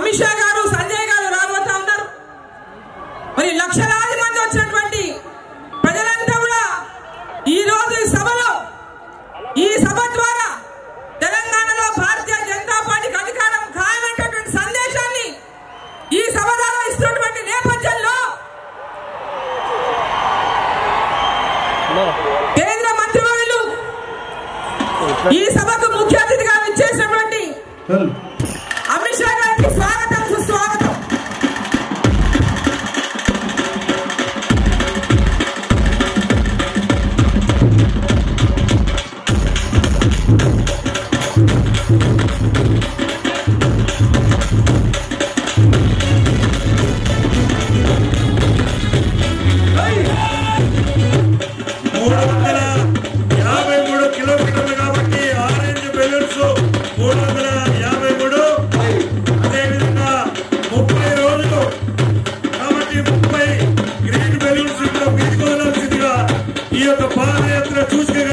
అమిత్ షా గారు సంజయ్ గారు రాబోతా ఉన్నారు మరి లక్షలాది మంది వచ్చినటువంటి ప్రజలంతా కూడా ఈ రోజు ఈ సభలో ఈ సభ ద్వారా తెలంగాణలో భారతీయ జనతా పార్టీకి అధికారం ఖాయమైనటువంటి సందేశాన్ని ఈ సభ ద్వారా ఇస్తున్నటువంటి నేపథ్యంలో కేంద్ర మంత్రివర్యులు ఈ సభకు ముఖ్య అతిథిగా విచ్చేసినటువంటి అమిత్ షా గారికి స్వాగతం సుస్వాగతం మూడు వందల యాభై మూడు కిలోమీటర్లు కాబట్టి ఆరెంజ్ బెలూన్స్ మూడు వందల యాభై మూడు అదేవిధంగా ముప్పై రోజులు కాబట్టి ముప్పై గ్రీన్ బెలూన్స్ ఇక్కడ మీదికి వదలాల్సిందిగా ఈ యొక్క పాదయాత్ర చూసుకు